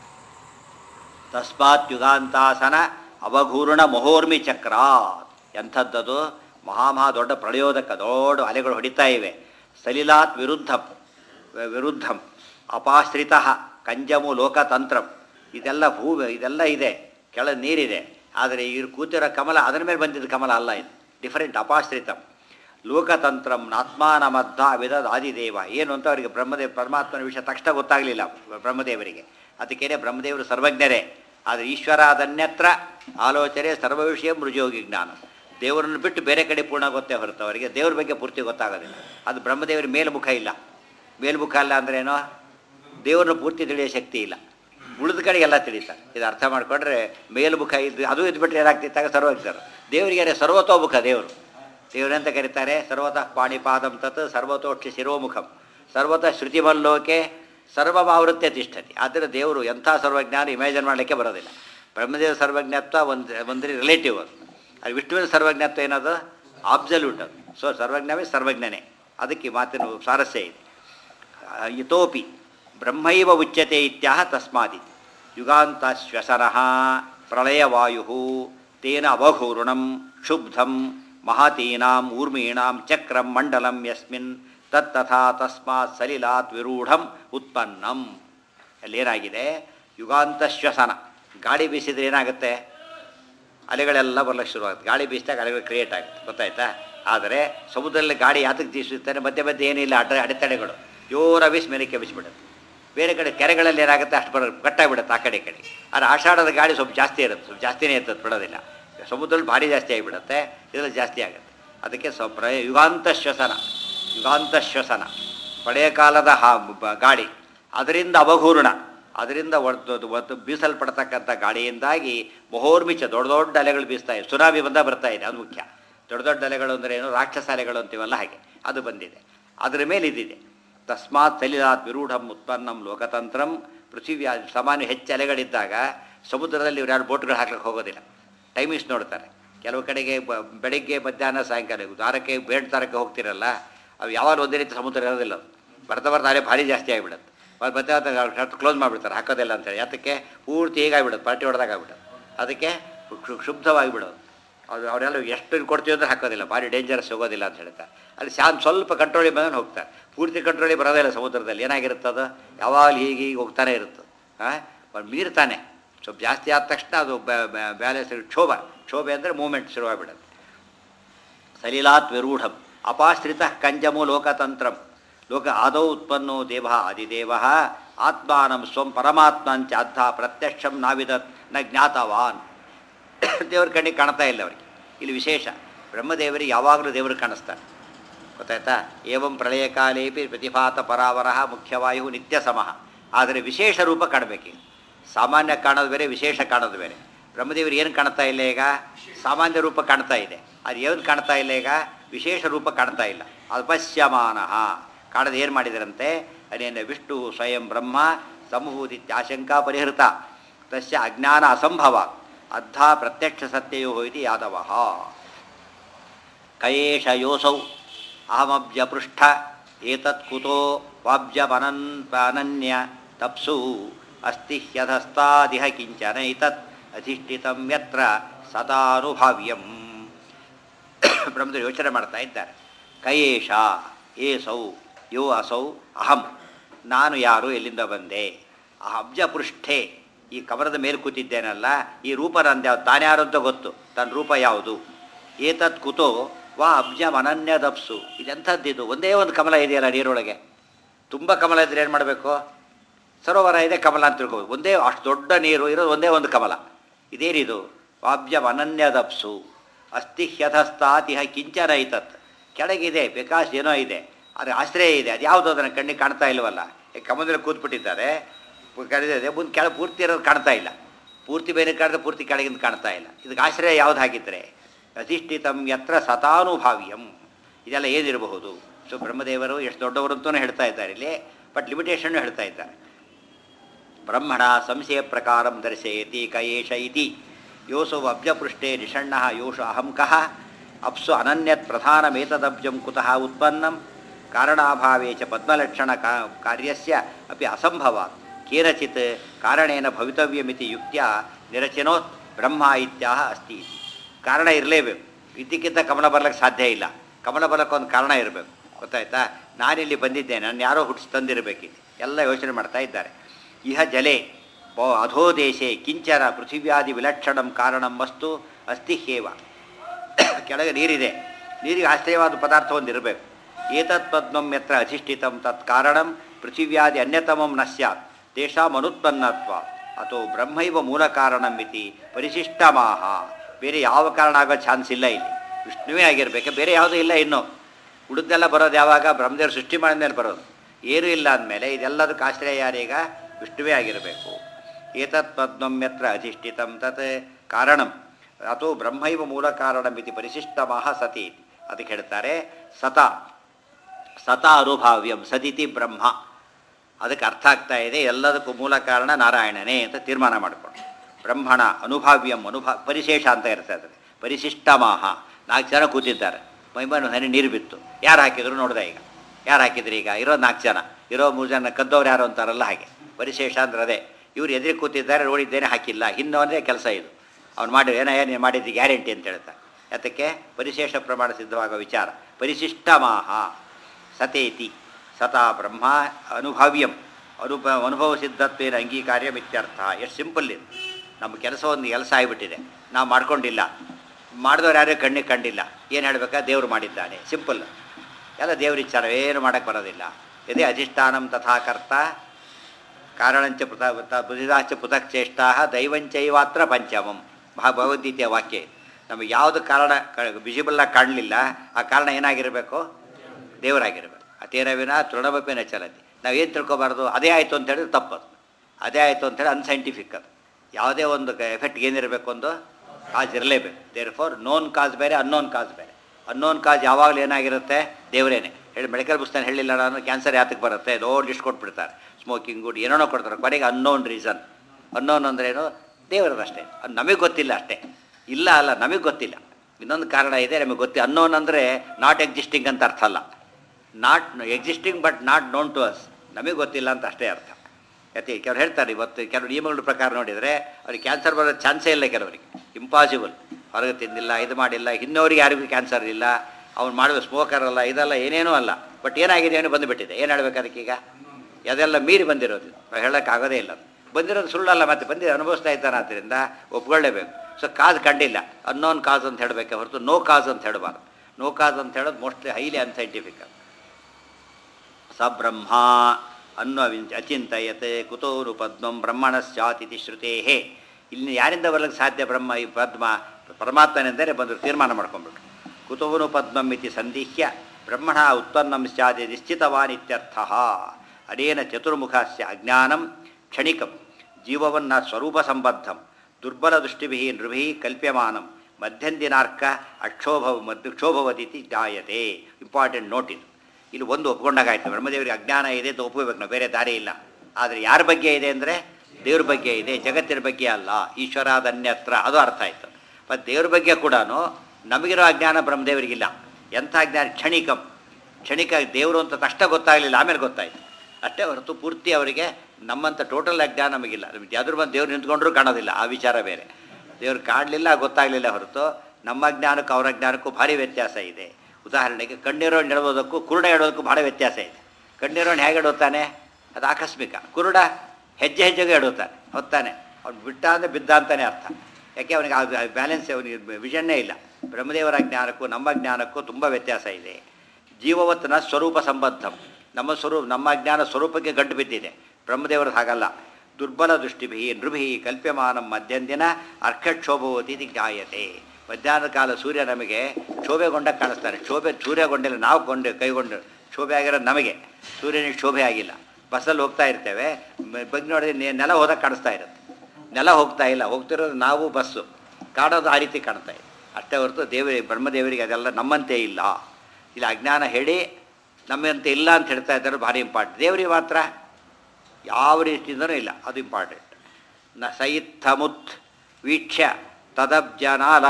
Speaker 1: ತಸ್ಮಾತ್ ಯುಗಾಂತಾಸನ ಅವಘೂರ್ಣ ಮಹೋರ್ಮಿ ಚಕ್ರ ಎಂಥದ್ದದು ಮಹಾಮಹಾ ದೊಡ್ಡ ಪ್ರಳಯೋದಕ ದೊಡ್ಡ ಅಲೆಗಳು ಹೊಡಿತಾ ಇವೆ ಸಲಿಲಾತ್ ವಿರುದ್ಧಂ ವ- ವಿರುದ್ಧಂ ಅಪಾಶ್ರಿತ ಕಂಜಮು ಲೋಕತಂತ್ರಂ ಇದೆಲ್ಲ ಭೂ ಇದೆಲ್ಲ ಇದೆ ಕೆಳ ನೀರಿದೆ ಆದರೆ ಇವ್ರು ಕೂತಿರೋ ಕಮಲ ಅದರ ಮೇಲೆ ಬಂದಿದ್ದ ಕಮಲ ಅಲ್ಲ ಇದು ಡಿಫರೆಂಟ್ ಅಪಾಶ್ರಿತಂ ಲೋಕತಂತ್ರಂ ನಾತ್ಮಾನಮದ್ಧ ವಿಧದ ಆದಿದೇವ ಏನು ಅಂತ ಅವರಿಗೆ ಬ್ರಹ್ಮದೇವ ಪರಮಾತ್ಮನ ವಿಷಯ ತಕ್ಷಣ ಗೊತ್ತಾಗಲಿಲ್ಲ ಬ್ರಹ್ಮದೇವರಿಗೆ ಅದಕ್ಕೇನೆ ಬ್ರಹ್ಮದೇವರು ಸರ್ವಜ್ಞರೇ ಆದರೆ ಈಶ್ವರ ಅದನ್ಯತ್ರ ಆಲೋಚನೆ ಸರ್ವ ವಿಷಯ ಮೃಜೋಗಿ ಜ್ಞಾನ ದೇವರನ್ನು ಬಿಟ್ಟು ಬೇರೆ ಕಡೆ ಪೂರ್ಣ ಗೊತ್ತೇ ಹೊರತು ಅವರಿಗೆ ದೇವ್ರ ಬಗ್ಗೆ ಪೂರ್ತಿ ಗೊತ್ತಾಗೋದಿಲ್ಲ ಅದು ಬ್ರಹ್ಮದೇವರ ಮೇಲ್ಮುಖ ಇಲ್ಲ ಮೇಲ್ಮುಖ ಅಲ್ಲ ಅಂದ್ರೇನೋ ದೇವ್ರನ್ನ ಪೂರ್ತಿ ತಿಳಿಯೋ ಶಕ್ತಿ ಇಲ್ಲ ಉಳಿದ ಕಡೆ ಎಲ್ಲ ತಿಳಿತಾರೆ ಇದು ಅರ್ಥ ಮಾಡಿಕೊಂಡ್ರೆ ಮೇಲ್ಮುಖ ಇದ್ದು ಅದು ಇದ್ಬಿಟ್ರೆ ಏನಾಗ್ತಿತ್ತಾಗ ಸರ್ವಜ್ಞರು ದೇವರಿಗೆ ಸರ್ವತೋಮುಖ ದೇವರು ದೇವರೆಂತ ಕರೀತಾರೆ ಸರ್ವತಃ ಪಾಣಿಪಾದಂ ತತ್ ಸರ್ವತೋಕ್ಷ ಶಿರೋಮುಖಂ ಸರ್ವತಃ ಶ್ರುತಿಮಲ್ಲೋಕೆ ಸರ್ವಮಾವೃತ್ಯ ತಿಷ್ಠತಿ ಆದರೆ ದೇವರು ಎಂಥ ಸರ್ವಜ್ಞಾನ ಇಮ್ಯಾಜಿನ್ ಮಾಡಲಿಕ್ಕೆ ಬರೋದಿಲ್ಲ ಬ್ರಹ್ಮದೇವ ಸರ್ವಜ್ಞತ್ವ ಒಂದು ಒಂದು ರಿಲೇಟಿವ್ ಅದು ಅದು ವಿಷ್ಣುವಿನ ಸರ್ವಜ್ಞತ್ವ ಏನದು ಆಬ್ಸಲ್ಯೂಟ್ ಅದು ಸೊ ಸರ್ವಜ್ಞವೇ ಸರ್ವಜ್ಞನೇ ಅದಕ್ಕೆ ಈ ಮಾತಿನ ಸಾರಸ್ಯ ಇದೆ ಇತೋಪಿ ಬ್ರಹ್ಮೈವ ಉಚ್ಯತೆ ಇತ್ಯಾಹ ತಸ್ಮಾದಿ ಯುಗಾಂತ ಶ್ವಸನಃ ಪ್ರಳಯವಾಯು ತೇನ ಅವಘೂರ್ಣಂ ಕ್ಷುಬ್ಧಂ ಮಹತೀನಾಂ ಊರ್ಮೀಣಾಂ ಚಕ್ರಂ ಮಂಡಲಂ ಯಸ್ಮಿನ್ ತತ್ತಥಾ ತಸ್ಮಾತ್ ಸಲಿಲಾತ್ ವಿರೂಢಂ ಉತ್ಪನ್ನಂ ಅಲ್ಲೇನಾಗಿದೆ ಯುಗಾಂತ ಶ್ವಸನ ಗಾಳಿ ಬೀಸಿದ್ರೆ ಏನಾಗುತ್ತೆ ಅಲೆಗಳೆಲ್ಲ ಬರ್ಲಿಕ್ಕೆ ಶುರುವಾಗುತ್ತೆ ಗಾಳಿ ಬೀಸಿದಾಗ ಅಲೆಗಳು ಕ್ರಿಯೇಟ್ ಆಗುತ್ತೆ ಗೊತ್ತಾಯ್ತಾ ಆದರೆ ಸಮುದ್ರದಲ್ಲಿ ಗಾಳಿ ಯಾತಕ್ಕೆ ಬೀಸುತ್ತಾರೆ ಮಧ್ಯೆ ಮಧ್ಯೆ ಏನಿಲ್ಲ ಅಡ್ಡ ಅಡೆತಡೆಗಳು ಜೋರ ಬೀಸಿ ಮೇಲಕ್ಕೆ ಬಿಸಿಬಿಡುತ್ತೆ ಬೇರೆ ಕಡೆ ಕೆರೆಗಳಲ್ಲಿ ಏನಾಗುತ್ತೆ ಅಷ್ಟು ಬರೋ ಕಟ್ಟಾಗ್ಬಿಡುತ್ತೆ ಆ ಕಡೆ ಈ ಕಡೆ ಆದರೆ ಆಷಾಢದ ಗಾಳಿ ಸ್ವಲ್ಪ ಜಾಸ್ತಿ ಇರುತ್ತೆ ಸ್ವಲ್ಪ ಜಾಸ್ತಿನೇ ಇರ್ತದೆ ಬಿಡೋದಿಲ್ಲ ಸಮುದ್ರದಲ್ಲಿ ಭಾರಿ ಜಾಸ್ತಿ ಆಗಿಬಿಡುತ್ತೆ ಇದರಲ್ಲಿ ಜಾಸ್ತಿ ಆಗುತ್ತೆ ಅದಕ್ಕೆ ಸ್ವಲ್ಪ ಯುಗಾಂತ ಶ್ವಸನ ಯುಗಾಂತ ಶ್ವಸನ ಪಳೆಯ ಕಾಲದ ಹಾ ಬ- ಗಾಳಿ ಅದರಿಂದ ಅವಘೂರ್ಣ ಅದರಿಂದ ಒದ್ದು ಒತ್ತು ಬೀಸಲ್ಪಡ್ತಕ್ಕಂಥ ಗಾಳಿಯಿಂದಾಗಿ ಮಹೋರ್ಮಿಚ ದೊಡ್ಡ ದೊಡ್ಡ ಅಲೆಗಳು ಬೀಸ್ತಾ ಇದೆ ಸುನಾಮಿ ಬಂದ ಬರ್ತಾ ಇದೆ ಅದು ಮುಖ್ಯ ದೊಡ್ಡ ದೊಡ್ಡ ಅಲೆಗಳು ಅಂದರೆ ಏನು ರಾಕ್ಷಸ ಅಲೆಗಳು ಅಂತೀವಲ್ಲ ಹಾಗೆ ಅದು ಬಂದಿದೆ ಅದರ ಮೇಲೆ ಇದಿದೆ ತಸ್ಮಾತ್ ಸಲಿಲಾತ್ ವಿರೂಢಂ ಉತ್ಪನ್ನಂ ಲೋಕತಂತ್ರಂ ಪೃಥಿವ್ಯಾ ಸಾಮಾನ್ಯ ಹೆಚ್ಚು ಅಲೆಗಳಿದ್ದಾಗ ಸಮುದ್ರದಲ್ಲಿ ಇವ್ರು ಯಾರು ಬೋಟ್ಗಳು ಹಾಕ್ಲಿಕ್ಕೆ ಹೋಗೋದಿಲ್ಲ ಟೈಮಿಂಗ್ಸ್ ನೋಡ್ತಾರೆ ಕೆಲವು ಕಡೆಗೆ ಬ- ಬೆಳಿಗ್ಗೆ ಮಧ್ಯಾಹ್ನ ಸಾಯಂಕಾಲ ದಾರಕ್ಕೆ ಬೇಡ್ ದಾರಕ್ಕೆ ಹೋಗ್ತಿರಲ್ಲ ಅವು ಯಾವಾಗ ಒಂದೇ ರೀತಿ ಸಮುದ್ರ ಇರೋದಿಲ್ಲ ಅದು ಬರ್ತಾ ಬರ್ತಾ ಅಲೆ ಭಾರಿ ಜಾಸ್ತಿ ಆಗಿಬಿಡುತ್ತೆ ಮತ್ತೆ ಮತ್ತೆ ಕ್ಲೋಸ್ ಮಾಡಿಬಿಡ್ತಾರೆ ಹಾಕೋದಿಲ್ಲ ಅಂತೇಳಿ ಯಾತಕ್ಕೆ ಪೂರ್ತಿ ಹೇಗಾಗ್ಬಿಡುತ್ತೆ ಪಾರ್ಟಿ ಹೊಡೆದಾಗ ಆಗ್ಬಿಡುತ್ತೆ ಅದಕ್ಕೆ ಕ್ಷು- ಕ್ಷುಬ್ಧವಾಗಿಬಿಡೋದು ಅದು ಅವರೆಲ್ಲ ಎಷ್ಟು ಕೊಡ್ತೀವಿ ಅಂದ್ರೆ ಹಾಕೋದಿಲ್ಲ ಭಾರಿ ಡೇಂಜರಸ್ ಹೋಗೋದಿಲ್ಲ ಅಂತ ಹೇಳ್ತಾರೆ ಅಲ್ಲಿ ಶಾಂತ್ ಸ್ವಲ್ಪ ಕಂಟ್ರೋಲಿಗೆ ಬಂದ್ರೆ ಹೋಗ್ತಾರೆ ಪೂರ್ತಿ ಕಂಟ್ರೋಲಿಗೆ ಬರೋದಿಲ್ಲ ಸಮುದ್ರದಲ್ಲಿ ಏನಾಗಿರುತ್ತೆ ಅದು ಯಾವಾಗಲೂ ಹೀಗೆ ಹೀಗೆ ಹೋಗ್ತಾನೆ ಇರುತ್ತೆ ಹಾಂ ಮೀರ್ತಾನೆ ಸ್ವಲ್ಪ ಜಾಸ್ತಿ ಆದ ತಕ್ಷಣ ಅದು ಬ್ಯಾಲೆನ್ಸ್ ಕ್ಷೋಭ ಕ್ಷೋಭೆ ಅಂದರೆ ಮೂಮೆಂಟ್ ಶುರುವಾಗಿಬಿಡುತ್ತೆ ಸಲಿಲಾತ್ ವಿರೂಢಂ ಅಪಾಶ್ರಿತ ಕಂಜಮು ಲೋಕತಂತ್ರಂ ಲೋಕ ಆದೌ ಉತ್ಪನ್ನೋ ದೇವ ಆದಿದೇವ ಆತ್ಮಾನಂ ಸ್ವಂ ಪರಮಾತ್ಮಂಚ ಅರ್ಧ ಪ್ರತ್ಯಕ್ಷಂ ನಾವಿದತ್ ನ ಜ್ಞಾತವಾನ್ ದೇವ್ರ ಕಣ್ಣಿಗೆ ಕಾಣ್ತಾ ಇಲ್ಲ ಅವರಿಗೆ ಇಲ್ಲಿ ವಿಶೇಷ ಬ್ರಹ್ಮದೇವರಿಗೆ ಯಾವಾಗಲೂ ದೇವರು ಕಾಣಿಸ್ತಾರೆ ಗೊತ್ತಾಯ್ತಾ ಏವಂ ಪ್ರಳಯ ಕಾಲೇಪಿ ಪ್ರತಿಭಾತ ಪರಾವರಃ ಮುಖ್ಯವಾಯು ನಿತ್ಯ ಸಮಃ ಆದರೆ ವಿಶೇಷ ರೂಪ ಕಾಣಬೇಕೀಗ ಸಾಮಾನ್ಯ ಕಾಣೋದು ಬೇರೆ ವಿಶೇಷ ಕಾಣೋದು ಬೇರೆ ಬ್ರಹ್ಮದೇವರು ಏನು ಕಾಣ್ತಾ ಇಲ್ಲ ಈಗ ಸಾಮಾನ್ಯ ರೂಪ ಕಾಣ್ತಾ ಇದೆ ಅದು ಏನು ಕಾಣ್ತಾ ಇಲ್ಲ ಈಗ ವಿಶೇಷ ರೂಪ ಕಾಣ್ತಾ ಇಲ್ಲ ಅಲ್ಪಶ್ಯಮಾನ ಕಾಣದು ಏನು ಮಾಡಿದರಂತೆ ಅನೇನ ವಿಷ್ಣು ಸ್ವಯಂ ಬ್ರಹ್ಮ ಸಂಭೂತಿತ್ಯಾಶಂಕಾ ಪರಿಹೃತ ತಸ್ಯ ಅಜ್ಞಾನ ಅಸಂಭವ ಅರ್ಧ ಪ್ರತ್ಯಕ್ಷ ಸತ್ಯಯೋ ಇತಿ ಯಾದವ ಕಯೇಶ ಯೋಸೌ ಅಹಮಬ್ಜಪೃಷ್ಠ ಏತತ್ ಕುತೋ ವಾಬ್ಜಮನನ್ ಅನನ್ಯ ತಪ್ಸು ಅಸ್ತಿ ಹ್ಯಧಸ್ತಾದಿಹ ಕಿಂಚನ ಏತತ್ ಅಧಿಷ್ಠಿತಂ ಯತ್ರ ಸದಾನುಭಾವ್ಯಂ ಬ್ರಹ್ಮದೇವರು ಯೋಚನೆ ಮಾಡ್ತಾ ಇದ್ದಾರೆ ಕಯೇಶ ಏಸೌ ಯೋ ಅಸೌ ಅಹಂ ನಾನು ಯಾರು ಎಲ್ಲಿಂದ ಬಂದೆ ಅಬ್ಜಪೃಷ್ಠೆ ಈ ಕಮಲದ ಮೇಲೆ ಕೂತಿದ್ದೇನಲ್ಲ ಈ ರೂಪ ನಂದು ಯಾವ್ದು ತಾನ್ಯಾರು ಅಂತ ಗೊತ್ತು ತನ್ನ ರೂಪ ಯಾವುದು ಏತತ್ ಕುತೋ ವಾ ಅಬ್ಜಂ ಅನನ್ಯದಪ್ಸು ಇದೆಂಥದ್ದಿದು ಒಂದೇ ಒಂದು ಕಮಲ ಇದೆಯಲ್ಲ ನೀರೊಳಗೆ ತುಂಬ ಕಮಲ ಇದ್ರೆ ಏನು ಮಾಡಬೇಕು ಸರೋವರ ಇದೆ ಕಮಲ ಅಂತ ತಿಳ್ಕೋಬೋದು ಒಂದೇ ಅಷ್ಟು ದೊಡ್ಡ ನೀರು ಇರೋದು ಒಂದೇ ಒಂದು ಕಮಲ ಇದೇನಿದು ವಾಬ್ಜಂ ಅನನ್ಯದಪ್ಸು ಅಸ್ತಿ ಹ್ಯಥಸ್ತಾತಿಹ ಕಿಂಚನ ಐತತ್ ಕೆಳಗಿದೆ ಬೇಕಾಸ್ ಏನೋ ಇದೆ ಆದರೆ ಆಶ್ರಯ ಇದೆ ಅದು ಯಾವುದು ಅದನ್ನು ಕಣ್ಣಿಗೆ ಕಾಣ್ತಾ ಇಲ್ವಲ್ಲ ಈ ಕಮಲದಲ್ಲಿ ಕೂತ್ಬಿಟ್ಟಿದ್ದಾರೆ ಕರೆದಿದೆ ಮುಂದೆ ಕೆಳ ಪೂರ್ತಿ ಇರೋದು ಕಾಣ್ತಾ ಇಲ್ಲ ಪೂರ್ತಿ ಬೇರೆ ಕಾಣ್ತಾ ಪೂರ್ತಿ ಕೆಳಗಿಂದ ಕಾಣ್ತಾ ಇಲ್ಲ ಇದಕ್ಕೆ ಆಶ್ರಯ ಯಾವ್ದು ಹಾಕಿದ್ರೆ ಅಧಿಷ್ಠಿತಂ ಯತ್ರ ಸತಾನುಭಾವ್ಯಂ ಇದೆಲ್ಲ ಏನಿರಬಹುದು ಸೊ ಬ್ರಹ್ಮದೇವರು ಎಷ್ಟು ದೊಡ್ಡವರು ಅಂತಲೂ ಹೇಳ್ತಾ ಇದ್ದಾರೆ ಇಲ್ಲಿ ಬಟ್ ಲಿಮಿಟೇಷನ್ನು ಹೇಳ್ತಾ ಇದ್ದಾರೆ ಬ್ರಹ್ಮಣ ಸಂಶಯ ಪ್ರಕಾರ ದರ್ಶಯತಿ ಕ ಏಷ ಇತಿ ಯೋಸು ಅಬ್ಜಪೃಷ್ಠೆ ನಿಷಣ್ಣ ಯೋಷು ಅಹಂ ಕಃ ಅಪ್ಸು ಅನನ್ಯತ್ ಪ್ರಧಾನಮೇತದಬ್ಜಂ ಕುತಃ ಉತ್ಪನ್ನಂ ಕಾರಣಾಭಾವೇ ಚ ಪದ್ಮಲಕ್ಷಣ ಕಾ ಕಾರ್ಯಸ್ಯ ಅಪಿ ಅಸಂಭವಾತ್ ಕೇನಚಿತ್ ಕಾರಣೇನ ಭವಿತವ್ಯಮಿತಿ ಯುಕ್ತ್ಯ ನಿರಚನೋತ್ ಬ್ರಹ್ಮ ಇತ್ಯಾಹ ಅಸ್ತಿ ಇತಿ. ಕಾರಣ ಇರಲೇಬೇಕು ಇದಕ್ಕಿಂತ ಕಮಲ ಬರ್ಲಿಕ್ಕೆ ಸಾಧ್ಯ ಇಲ್ಲ ಕಮಲ ಬರ್ಲಿಕ್ಕೆ ಒಂದು ಕಾರಣ ಇರಬೇಕು ಗೊತ್ತಾಯ್ತಾ ನಾನಿಲ್ಲಿ ಬಂದಿದ್ದೇನೆ ನಾನು ಯಾರೋ ಹುಟ್ಟಿಸಿ ತಂದಿರಬೇಕಿದೆ ಎಲ್ಲ ಯೋಚನೆ ಮಾಡ್ತಾ ಇದ್ದಾರೆ ಇಹ ಜಲೆ ಬೋ ಅಧೋದೇಶೆ ಕಿಂಚನ ಪೃಥಿವ್ಯಾದಿ ವಿಲಕ್ಷಣಂ ಕಾರಣಂ ವಸ್ತು ಅಸ್ತಿ ಹೇವ ಕೆಳಗೆ ನೀರಿದೆ ನೀರಿಗೆ ಆಶ್ರಯವಾದ ಪದಾರ್ಥ ಒಂದಿರಬೇಕು ಏತತ್ ಪದ್ಮಂ ಯತ್ರ ಅಧಿಷ್ಠಿತಂ ತತ್ ಕಾರಣಂ ಪೃಥಿವ್ಯಾದಿ ಅನ್ಯತಮಂ ನ ಸ್ಯಾತ್ ತೇಷಾಂ ಅನುತ್ಪನ್ನತ್ವ ಅಥವಾ ಬ್ರಹ್ಮೈವ ಮೂಲ ಕಾರಣಂ ಇತಿ ಪರಿಶಿಷ್ಟಮಾಹ ಬೇರೆ ಯಾವ ಕಾರಣ ಆಗೋ ಚಾನ್ಸ್ ಇಲ್ಲ ಇಲ್ಲಿ ವಿಷ್ಣುವೇ ಆಗಿರಬೇಕು ಬೇರೆ ಯಾವುದೂ ಇಲ್ಲ ಇನ್ನು ಉಳಿದೆಲ್ಲ ಬರೋದು ಯಾವಾಗ ಬ್ರಹ್ಮದೇವರು ಸೃಷ್ಟಿ ಮಾಡಿದ ಮೇಲೆ ಬರೋದು ಏನೂ ಇಲ್ಲ ಅಂದಮೇಲೆ ಇದೆಲ್ಲದಕ್ಕೆ ಆಶ್ರಯ ಯಾರೀಗ ವಿಷ್ಣುವೇ ಆಗಿರಬೇಕು ಏತತ್ ಪದ್ಮಂ ಯತ್ರ ಅಧಿಷ್ಠಿತಂ ತತ್ ಕಾರಣಂ ಅಥವಾ ಬ್ರಹ್ಮೈವ ಮೂಲ ಕಾರಣಮಿತಿ ಪರಿಶಿಷ್ಟಮಃ ಸತಿ ಅದಕ್ಕೆ ಹೇಳ್ತಾರೆ ಸತ ಸತ ಅನುಭಾವ್ಯಂ ಸದಿತಿ ಬ್ರಹ್ಮ ಅದಕ್ಕೆ ಅರ್ಥ ಆಗ್ತಾ ಇದೆ ಎಲ್ಲದಕ್ಕೂ ಮೂಲ ಕಾರಣ ನಾರಾಯಣನೇ ಅಂತ ತೀರ್ಮಾನ ಮಾಡಿಕೊಂಡು ಬ್ರಹ್ಮಣ ಅನುಭಾವ್ಯಂ ಅನುಭಾ ಪರಿಶೇಷ ಅಂತ ಇರ್ತದೆ ಪರಿಶಿಷ್ಟಮಾಹ ನಾಲ್ಕು ಜನ ಕೂತಿದ್ದಾರೆ ಮೈಮನು ಹನಿ ನೀರು ಬಿತ್ತು ಯಾರು ಹಾಕಿದ್ರು ನೋಡ್ದೆ ಈಗ ಯಾರು ಹಾಕಿದ್ರು ಈಗ ಇರೋ ನಾಲ್ಕು ಜನ ಇರೋ ಮೂರು ಜನ ಕದ್ದವ್ರು ಯಾರು ಅಂತಾರಲ್ಲ ಹಾಗೆ ಪರಿಶೇಷ ಅಂದ್ರೆ ಅದೇ ಇವ್ರು ಎದುರಿಗೆ ಕೂತಿದ್ದಾರೆ ನೋಡಿದ್ದೇನೆ ಹಾಕಿಲ್ಲ ಇನ್ನೊಂದೇ ಕೆಲಸ ಇದು ಅವ್ನು ಮಾಡಿ ಏನೋ ಏನು ಮಾಡಿದ್ದು ಗ್ಯಾರಂಟಿ ಅಂತ ಹೇಳ್ತಾರೆ ಅದಕ್ಕೆ ಪರಿಶೇಷ ಪ್ರಮಾಣ ಸಿದ್ಧವಾಗೋ ವಿಚಾರ ಪರಿಶಿಷ್ಟಮಾಹ ಸತೇತಿ ಸತಾ ಬ್ರಹ್ಮ ಅನುಭಾವ್ಯಂ ಅನುಭ ಅನುಭವ ಸಿದ್ಧತ್ವೇನ ಅಂಗೀಕಾರ್ಯಂ ಇತ್ಯರ್ಥ ಎಷ್ಟು ಸಿಂಪಲ್ ಇದು ನಮ್ಮ ಕೆಲಸ ಒಂದು ಕೆಲಸ ಆಗಿಬಿಟ್ಟಿದೆ ನಾವು ಮಾಡ್ಕೊಂಡಿಲ್ಲ ಮಾಡಿದವ್ರು ಯಾರೇ ಕಣ್ಣಿಗೆ ಕಂಡಿಲ್ಲ ಏನು ಹೇಳಬೇಕಾ ದೇವರು ಮಾಡಿದ್ದಾನೆ ಸಿಂಪಲ್ ಎಲ್ಲ ದೇವ್ರ ವಿಚಾರ ಏನು ಮಾಡೋಕ್ಕೆ ಬರೋದಿಲ್ಲ ಇದೇ ಅಧಿಷ್ಠಾನಂ ತಥಾಕರ್ತ ಕಾರಣಂಚ ಪೃಥ ಬುಧಿದಾಚ ಪೃಥಕ್ ಚೇಷ್ಟಾ ದೈವಂಚೈವಾತ್ರ ಪಂಚಮಂ ಮಹಾ ಭಗವದ್ಗೀತೆಯ ವಾಕ್ಯ ಇದು. ನಮಗೆ ಯಾವುದು ಕಾರಣ ವಿಸಿಬಲ್ಲಾಗಿ ಕಾಣಲಿಲ್ಲ ಆ ಕಾರಣ ಏನಾಗಿರಬೇಕು ದೇವರಾಗಿರಬೇಕು ಅತೇನ ವಿನ ತೃಣಮಪಿನ ಚಲತಿ ನಾವೇನು ತಿಳ್ಕೊಬಾರ್ದು ಅದೇ ಆಯಿತು ಅಂತ ಹೇಳಿದ್ರೆ ತಪ್ಪದು ಅದೇ ಆಯಿತು ಅಂತೇಳಿ ಅನ್ಸೈಂಟಿಫಿಕ್ ಅದು ಯಾವುದೇ ಒಂದು ಎಫೆಕ್ಟ್ ಏನಿರಬೇಕು ಒಂದು ಕಾಜ್ ಇರಲೇಬೇಕು ದೇರ್ ಫಾರ್ ನೋನ್ ಕಾಜ್ ಬೇರೆ ಅನ್ನೋನ್ ಕಾಜ್ ಬೇರೆ ಅನ್ನೋನ್ ಕಾಜ್ ಯಾವಾಗಲೂ ಏನಾಗಿರುತ್ತೆ ದೇವರೇನೆ ಹೇಳಿ ಮೆಡಿಕಲ್ ಪುಸ್ತಕ ಹೇಳಿಲ್ಲ ನಾನು ಕ್ಯಾನ್ಸರ್ ಯಾತಕ್ಕೆ ಬರುತ್ತೆ ದೊಡ್ಡ ಲಿಸ್ಟ್ ಕೊಟ್ಬಿಡ್ತಾರೆ ಸ್ಮೋಕಿಂಗ್ ಗುಡ್ ಏನೇನೋ ಕೊಡ್ತಾರೆ ಕೊನೆಗೆ ಅನ್ನೋನ್ ರೀಸನ್ ಅನ್ನೋನ್ ಅಂದ್ರೇನು ದೇವರದಷ್ಟೇ ಅದು ನಮಗೆ ಗೊತ್ತಿಲ್ಲ ಅಷ್ಟೇ ಇಲ್ಲ ಅಲ್ಲ ನಮಗೆ ಗೊತ್ತಿಲ್ಲ ಇನ್ನೊಂದು ಕಾರಣ ಇದೆ ನಮಗೆ ಗೊತ್ತಿ ಅನ್ನೋನ್ ಅಂದರೆ ನಾಟ್ ಎಕ್ಸಿಸ್ಟಿಂಗ್ ಅಂತ ಅರ್ಥ ಅಲ್ಲ not existing but not known to us ನಮಗೆ ಗೊತ್ತಿಲ್ಲ ಅಂತ ಅಷ್ಟೇ ಅರ್ಥ ಯಾಕೆ ಕೆಲವ್ರು ಹೇಳ್ತಾರೆ ಇವತ್ತು ಕೆಲವು ನಿಯಮಗಳ ಪ್ರಕಾರ ನೋಡಿದರೆ ಅವ್ರಿಗೆ ಕ್ಯಾನ್ಸರ್ ಬರೋ ಚಾನ್ಸೇ ಇಲ್ಲ ಕೆಲವರಿಗೆ ಇಂಪಾಸಿಬಲ್ ಹೊರಗೆ ತಿಂದಿಲ್ಲ ಇದು ಮಾಡಿಲ್ಲ ಇನ್ನೋರಿಗೆ ಯಾರಿಗೂ ಕ್ಯಾನ್ಸರ್ ಇಲ್ಲ ಅವ್ನು ಮಾಡುವ ಸ್ಮೋಕರ್ ಅಲ್ಲ ಇದಲ್ಲ ಏನೇನೂ ಅಲ್ಲ ಬಟ್ ಏನಾಗಿದೆ ಏನು ಬಂದುಬಿಟ್ಟಿದೆ ಏನು ಹೇಳ್ಬೇಕು ಅದಕ್ಕೀಗ ಅದೆಲ್ಲ ಮೀರಿ ಬಂದಿರೋದು ನಾವು ಹೇಳೋಕ್ಕಾಗೋದೇ ಇಲ್ಲ ಅದು. ಬಂದಿರೋದು ಸುಳ್ಳಲ್ಲ ಮತ್ತೆ ಬಂದಿರೋ ಅನುಭವಿಸ್ತಾ ಇದ್ದಾನೆ ಆದ್ದರಿಂದ ಒಪ್ಕೊಳ್ಳೇಬೇಕು ಸೊ ಕಾಜ್ ಕಂಡಿಲ್ಲ ಅನ್ನೋನ್ ಕಾಜ್ ಅಂತ ಹೇಳಬೇಕೆ ಹೊರತು ನೋ ಕಾಜ್ ಅಂತ ಹೇಳಬಾರ್ದು ನೋ ಕಾಜ್ ಅಂತ ಹೇಳೋದು ಮೋಸ್ಟ್ಲಿ ಹೈಲಿ ಅನ್ಸೈಂಟಿಫಿಕ್ ಸ ಬ್ರಹ್ಮ ಅನ್ನೋ ವಿಂಚ ಅಚಿಂತಯತೆ ಕುತೋರು ಪದ್ಮಂ ಬ್ರಹ್ಮಣ ಸ್ಯಾತಿಥಿ ಶ್ರುತೇ ಇಲ್ಲಿ ಯಾರಿಂದ ಬರ್ಲಿಕ್ಕೆ ಸಾಧ್ಯ ಬ್ರಹ್ಮ ಈ ಪದ್ಮ ಪರಮಾತ್ಮನೆಂದರೆ ಬಂದರು ತೀರ್ಮಾನ ಮಾಡ್ಕೊಂಡ್ಬಿಟ್ರು ಕುತೋನು ಪದ್ಮಂ ಇತಿ ಸಂದಿಹ್ಯ ಬ್ರಹ್ಮಣ ಉತ್ಪನ್ನಂ ಸ್ಯಾದಿ ನಿಶ್ಚಿತವಾನ್ ಇತ್ಯರ್ಥ ಅನೇನ ಚತುರ್ಮುಖಸ್ಯ ಅಜ್ಞಾನಂ ಕ್ಷಣಿಕಂ ಜೀವವನ್ನ ಸ್ವರೂಪ ಸಂಬದ್ಧಂ ದುರ್ಬಲ ದೃಷ್ಟಿಭಿ ನೃಭಿ ಕಲ್ಪ್ಯಮಾನಂ ಮಧ್ಯಂದಿನಾರ್ಕ ಅಕ್ಷೋಭ ಮಧ್ಯಕ್ಷೋಭವದಿತಿ ಜಾಯತೆ ಇಂಪಾರ್ಟೆಂಟ್ ನೋಟ್ ಇದು ಇಲ್ಲಿ ಒಂದು ಒಪ್ಕೊಂಡಾಗಾಯ್ತು ಬ್ರಹ್ಮದೇವರಿಗೆ ಅಜ್ಞಾನ ಇದೆ ಅಂತ ಒಪ್ಕೋಬೇಕು ನಾವು ಬೇರೆ ದಾರಿ ಇಲ್ಲ ಆದರೆ ಯಾರ ಬಗ್ಗೆ ಇದೆ ಅಂದರೆ ದೇವ್ರ ಬಗ್ಗೆ ಇದೆ ಜಗತ್ತಿನ ಬಗ್ಗೆ ಅಲ್ಲ ಈಶ್ವರಾದನ್ಯತ್ರ ಅದು ಅರ್ಥ ಆಯಿತು ಮತ್ತು ದೇವ್ರ ಬಗ್ಗೆ ಕೂಡ ನಮಗಿರೋ ಅಜ್ಞಾನ ಬ್ರಹ್ಮದೇವರಿಗಿಲ್ಲ ಎಂಥ ಅಜ್ಞಾನ ಕ್ಷಣಿಕಂ ಕ್ಷಣಿಕ ದೇವರು ಅಂತ ತಕ್ಷಣ ಗೊತ್ತಾಗಲಿಲ್ಲ ಆಮೇಲೆ ಗೊತ್ತಾಯಿತು ಅಷ್ಟೇ ಹೊರತು ಪೂರ್ತಿ ಅವರಿಗೆ ನಮ್ಮಂಥ ಟೋಟಲ್ ಅಜ್ಞಾನ ನಮಗಿಲ್ಲ ನಮಗೆ ಯಾವ್ದ್ರ ಬಂದು ದೇವ್ರು ನಿಂತ್ಕೊಂಡ್ರೂ ಕಾಣೋದಿಲ್ಲ ಆ ವಿಚಾರ ಬೇರೆ ದೇವ್ರು ಕಾಡಲಿಲ್ಲ ಗೊತ್ತಾಗಲಿಲ್ಲ ಹೊರತು ನಮ್ಮ ಜ್ಞಾನಕ್ಕೂ ಅವರ ಜ್ಞಾನಕ್ಕೂ ಭಾರಿ ವ್ಯತ್ಯಾಸ ಇದೆ ಉದಾಹರಣೆಗೆ ಕಣ್ಣಿರೋನು ಹೇಳೋದಕ್ಕೂ ಕುರುಡ ಹೇಳೋದಕ್ಕೂ ಭಾಳ ವ್ಯತ್ಯಾಸ ಇದೆ ಕಣ್ಣಿರೋನು ಹೇಗೆ ಹೇಳುತ್ತಾನೆ ಅದು ಆಕಸ್ಮಿಕ ಕುರುಡ ಹೆಜ್ಜೆ ಹೆಜ್ಜೆಗೆ ಹೇಳುತ್ತಾನೆ ಹೊತ್ತಾನೆ ಅವ್ನು ಬಿಟ್ಟ ಅಂದರೆ ಬಿದ್ದ ಅಂತಲೇ ಅರ್ಥ ಯಾಕೆ ಅವನಿಗೆ ಅದು ಬ್ಯಾಲೆನ್ಸ್ ಅವನಿಗೆ ವಿಷನ್ನೇ ಇಲ್ಲ ಬ್ರಹ್ಮದೇವರ ಜ್ಞಾನಕ್ಕೂ ನಮ್ಮ ಜ್ಞಾನಕ್ಕೂ ತುಂಬ ವ್ಯತ್ಯಾಸ ಇದೆ ಜೀವವತ್ತನ ಸ್ವರೂಪ ಸಂಬದ್ಧಂ ನಮ್ಮ ಸ್ವರೂಪ ನಮ್ಮ ಜ್ಞಾನ ಸ್ವರೂಪಕ್ಕೆ ಗಂಟು ಬಿದ್ದಿದೆ ಬ್ರಹ್ಮದೇವರದ್ದು ಹಾಗಲ್ಲ ದುರ್ಬಲ ದೃಷ್ಟಿಭಿ ನೃಭಿ ಕಲ್ಪ್ಯಮಾನ ಮಧ್ಯಂದಿನ ಅರ್ಕಕ್ಷೋಭವತಿ ಜ್ಞಾಯತೆ ಮಧ್ಯಾಹ್ನದ ಕಾಲ ಸೂರ್ಯ ನಮಗೆ ಕ್ಷೋಭೆಗೊಂಡ ಕಾಣಿಸ್ತಾನೆ ಕ್ಷೋಭೆ ಸೂರ್ಯಗೊಂಡಿಲ್ಲ ನಾವು ಕೊಂಡು ಕೈಗೊಂಡು ಕ್ಷೋಭೆ ಆಗಿರೋದು ನಮಗೆ ಸೂರ್ಯನಿಗೆ ಶೋಭೆ ಆಗಿಲ್ಲ ಬಸ್ಸಲ್ಲಿ ಹೋಗ್ತಾ ಇರ್ತೇವೆ ಮ- ಬಗ್ಗೆ ನೋಡಿದ್ರೆ ನೆ- ನೆಲ ಹೋದಾಗ ಕಾಣಿಸ್ತಾ ಇರುತ್ತೆ ನೆಲ ಹೋಗ್ತಾ ಇಲ್ಲ ಹೋಗ್ತಿರೋದು ನಾವು ಬಸ್ಸು ಕಾಣೋದು ಆ ರೀತಿ ಕಾಣ್ತಾ ಇದೆ ಅಷ್ಟೇ ಹೊರತು ದೇವರಿಗೆ ಬ್ರಹ್ಮದೇವರಿಗೆ ಅದೆಲ್ಲ ನಮ್ಮಂತೆ ಇಲ್ಲ ಇಲ್ಲ ಅಜ್ಞಾನ ಹೇಳಿ ನಮ್ಮಂತೆ ಇಲ್ಲ ಅಂತ ಹೇಳ್ತಾ ಇದ್ದಾರೆ ಭಾರಿ ಇಂಪಾರ್ಟೆಂಟ್ ದೇವರಿಗೆ ಮಾತ್ರ ಯಾವ ರೀತಿಯಿಂದನೂ ಇಲ್ಲ ಅದು ಇಂಪಾರ್ಟೆಂಟ್ ನ ಸಯಿತ್ತಮುತ್ ವೀಕ್ಷ್ಯ ತದಬ್ಜನಾಲ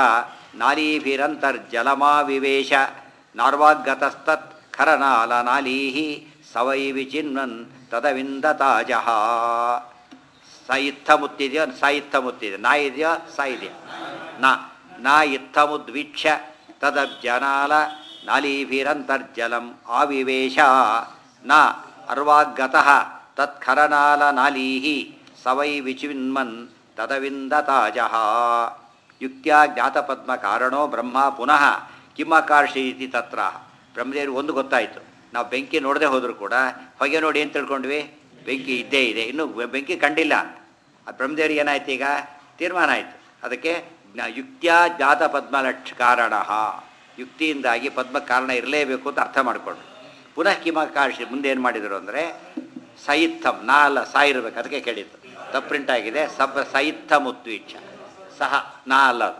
Speaker 1: ನಾಲೀಭಿರಂತರ್ಜಲಮಾವಿವೇಶ ನಾರ್ವಾಗತಸ್ತತ್ ಖರನಾಲ ನಾಲೀಹಿ ಸವೈ ವಿಚಿನ್ವನ್ ತದವಿಂದತಾಜಃ ಸ ಇತ್ತ ಮುತ್ತಿದೆಯೋ ಸ ಇತ್ತ ಮುತ್ತಿದೆ ನಾ ಇದೆಯೋ ಸ ಇದೆಯೋ ನಾ ನಾ ಇತ್ತ ಮುದ್ವೀಕ್ಷ್ಯ ತದಬ್ಜನಾಲ ನಾಲೀಭಿರಂತರ್ಜಲಂ ಆವಿವೇಶ ನ ಅರ್ವಾಗತಃ ತತ್ಖರನಾಲ ನಾಲೀಹಿ ಸವೈ ವಿಚಿನ್ಮನ್ ತದವಿಂದತಾಜಃ ಯುಕ್ತ್ಯಾ ಜ್ಞಾತಪದ್ಮ ಕಾರಣೋ ಬ್ರಹ್ಮ ಪುನಃ ಕಿಮ್ಮಕಾರ್ಷಿ ಇತಿ ತತ್ರ ಬ್ರಹ್ಮದೇವ್ರಿಗೆ ಒಂದು ಗೊತ್ತಾಯಿತು ನಾವು ಬೆಂಕಿ ನೋಡದೆ ಹೋದರೂ ಕೂಡ ಹೊಗೆ ನೋಡಿ ಏನು ತಿಳ್ಕೊಂಡ್ವಿ ಬೆಂಕಿ ಇದ್ದೇ ಇದೆ ಇನ್ನು ಬೆಂಕಿ ಕಂಡಿಲ್ಲ ಆ ಬ್ರಹ್ಮದೇವ್ರಿಗೆ ಏನಾಯ್ತು ಈಗ ತೀರ್ಮಾನ ಆಯಿತು ಅದಕ್ಕೆ ಜ್ಞಾ- ಯುಕ್ತ್ಯಾ ಜಾತ ಪದ್ಮ ಲಕ್ಷ ಕಾರಣ ಯುಕ್ತಿಯಿಂದಾಗಿ ಪದ್ಮ ಕಾರಣ ಇರಲೇಬೇಕು ಅಂತ ಅರ್ಥ ಮಾಡಿಕೊಂಡು ಪುನಃ ಕಿಮಕಾಶಿ ಮುಂದೆ ಏನು ಮಾಡಿದರು ಅಂದರೆ ಸಯಿತ್ತಂ ನಾ ಅಲ್ಲ ಸಾ ಇರಬೇಕು ಅದಕ್ಕೆ ಕೇಳಿತ್ತು ತಪ್ಪು ಪ್ರಿಂಟ್ ಆಗಿದೆ ಸಬ್ ಸಯಿತ್ತಂ ಉತ್ವೀಕ್ಷ ಸಹ ನಾ ಅಲ್ಲ ಅದು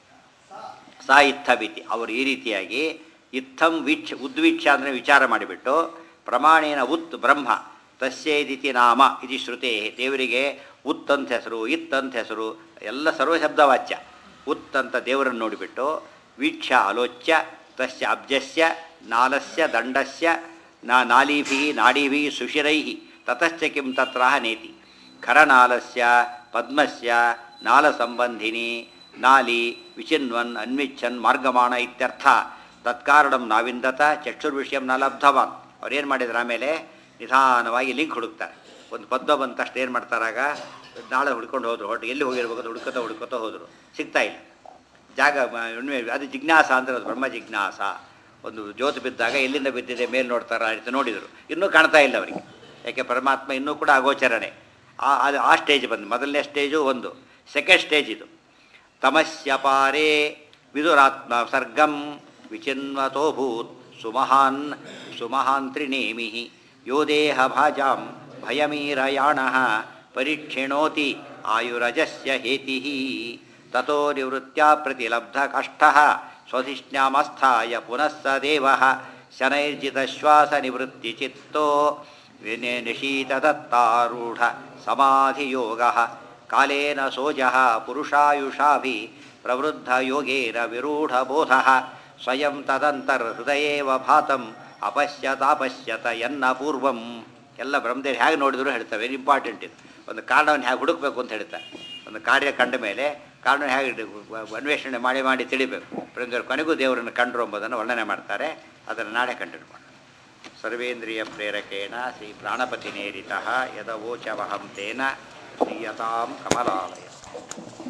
Speaker 1: ಸಾ ಇತ್ತಬಿತಿ ಅವರು ಈ ರೀತಿಯಾಗಿ ಇತ್ತಂ ವೀಕ್ಷ ಉದ್ವೀಕ್ಷ ಅಂದರೆ ವಿಚಾರ ಮಾಡಿಬಿಟ್ಟು ಪ್ರಮಾಣೇನ ಉತ್ ಬ್ರಹ್ಮ ತಸ್ಯೇದಿತಿ ನಾಮ ಇದು ಶ್ರುತೇ ದೇವರಿಗೆ ಉತ್ ಅಂತ ಹೆಸರು ಇತ್ ಅಂತ ಹೆಸರು ಎಲ್ಲ ಸರ್ವಶಬ್ದವಾಚ್ಯ ಉತ್ ಅಂತ ದೇವರನ್ನು ನೋಡಿಬಿಟ್ಟು ವೀಕ್ಷ ಆಲೋಚ್ಯ ತಸ್ಯ ಅಬ್ಜಸ್ಯ ನಾಲಸ್ಯ ದಂಡಸ್ಯ ನಾ ನಾಲೀಭಿ ನಾಡೀಭಿ ಸುಶಿರೈ ತತಶ್ಚ ಕಿಂ ತತ್ರ ನೇತಿ ಖರನಾಲಸ್ಯ ಪದ್ಮಸ್ಯ ನಾಲಸಂಬಂಧಿನಿ ನಾಲಿ ವಿಚಿನ್ವನ್ ಅನ್ವಿಚ್ಛನ್ ಮಾರ್ಗಮಾಣ ಇತ್ಯರ್ಥ ತತ್ಕಾರಣಂ ನಾವಿಂದತ ಚಕ್ಷುರ್ವಿಷಯಂ ನ ಲಬ್ಧವಾನ್ ಅವ್ರೇನು ಮಾಡಿದ್ರು ಆಮೇಲೆ ನಿಧಾನವಾಗಿ ಲಿಂಕ್ ಹುಡುಕ್ತಾರೆ ಒಂದು ಪದ್ಮ ಬಂದ ತಕ್ಷಣ ಏನು ಮಾಡ್ತಾರಾಗ ನಾಳೆ ಹುಡ್ಕೊಂಡು ಹೋದ್ರು ಹೊಟ್ಟು ಎಲ್ಲಿ ಹೋಗಿರ್ಬೇಕು ಅಂತ ಹುಡ್ಕೋತ ಹುಡ್ಕೋತ ಹೋದರು ಸಿಗ್ತಾ ಇಲ್ಲ ಜಾಗ ಮ- ಉಣ್ಮೆ ಅದು ಜಿಜ್ಞಾಸ ಅಂದ್ರೆ ಅದು ಬ್ರಹ್ಮ ಜಿಜ್ಞಾಸ ಒಂದು ಜ್ಯೋತಿ ಬಿದ್ದಾಗ ಎಲ್ಲಿಂದ ಬಿದ್ದಿದೆ ಮೇಲೆ ನೋಡ್ತಾರ ಆ ರೀತಿ ನೋಡಿದರು ಇನ್ನೂ ಕಾಣ್ತಾ ಇಲ್ಲ ಅವರಿಗೆ ಯಾಕೆ ಪರಮಾತ್ಮ ಇನ್ನೂ ಕೂಡ ಅಗೋಚರನೇ ಆ ಅದು ಆ ಸ್ಟೇಜ್ ಬಂದು ಮೊದಲನೇ ಸ್ಟೇಜು ಒಂದು ಸೆಕೆಂಡ್ ಸ್ಟೇಜ್ ಇದು ತಮಸ್ಯ ಪಾರೇ ವಿದುರಾತ್ಮ ಸರ್ಗಂ ವಿಚಿನ್ವತೋಭೂತ್ ಸುಮಹಾನ್ ಸುಮಹಾನ್ ತ್ರಿನೇಮಿ ಯೋ ದೇಹ ಭಾಜಾಂ ಭಯಮೀರಯಾಣ ಪರಿಕ್ಷಿಣೋತಿ ಆಯುರಜಸ್ಯ ಹೇತಿ ತಥೋ ನಿವೃತ್ತ್ಯಾ ಪ್ರತಿಲಬ್ಧ ಕಷ್ಟ ಸ್ವಧಿಷ್ಣ್ಯಾಮಸ್ಥಾಯ ಪುನಃ ಸ ದೇವ ಶನೈರ್ಜಿತಶ್ವಾಸ ನಿವೃತ್ತಿ ಚಿತ್ತೋ ವಿನೆ- ನಿಶೀತದತ್ತಾರೂಢ ಸಮಾಧಿಯೋಗ ಕಾಲೇನ ಸೋಜಃ ಪುರುಷಾಯುಷಾಭಿ ಪ್ರವೃದ್ಧ ಯೋಗೇನ ವಿರೂಢಬೋಧ ಸ್ವಯಂ ತದಂತರ್ಹೃದಯೇವ ಭಾತಂ ಅಪಶ್ಯತಾಪಶ್ಯತ ಎನ್ನ ಪೂರ್ವಂ ಎಲ್ಲ ಬ್ರಹ್ಮದೇವ್ರು ಹೇಗೆ ನೋಡಿದ್ರು ಹೇಳ್ತಾರೆ ವೆರಿ ಇಂಪಾರ್ಟೆಂಟ್ ಇದು ಒಂದು ಕಾರಣವನ್ನು ಹೇಗೆ ಹುಡುಕಬೇಕು ಅಂತ ಹೇಳ್ತಾರೆ ಒಂದು ಕಾರ್ಯ ಕಂಡ ಮೇಲೆ ಕಾರಣ ಹೇಗೆ ಹಿಡಿ- ಅನ್ವೇಷಣೆ ಮಾಡಿ ಮಾಡಿ ತಿಳಿಬೇಕು ಬ್ರಹ್ಮದೇವ್ರು ಕೊನೆಗೂ ದೇವರನ್ನು ಕಂಡ್ರು ಎಂಬುದನ್ನು ವರ್ಣನೆ ಮಾಡ್ತಾರೆ ಅದನ್ನು ನಾಳೆ ಕಂಟಿನ್ಯೂ ಮಾಡೋಣ ಸರ್ವೇಂದ್ರಿಯ ಪ್ರೇರಕೇಣ ಶ್ರೀ ಪ್ರಾಣಪತಿನೇರಿತ ಯದವೋಚವಹಂ ತೇನ ಶ್ರೀಯತಾಂ ಕಮಲಾಲಯ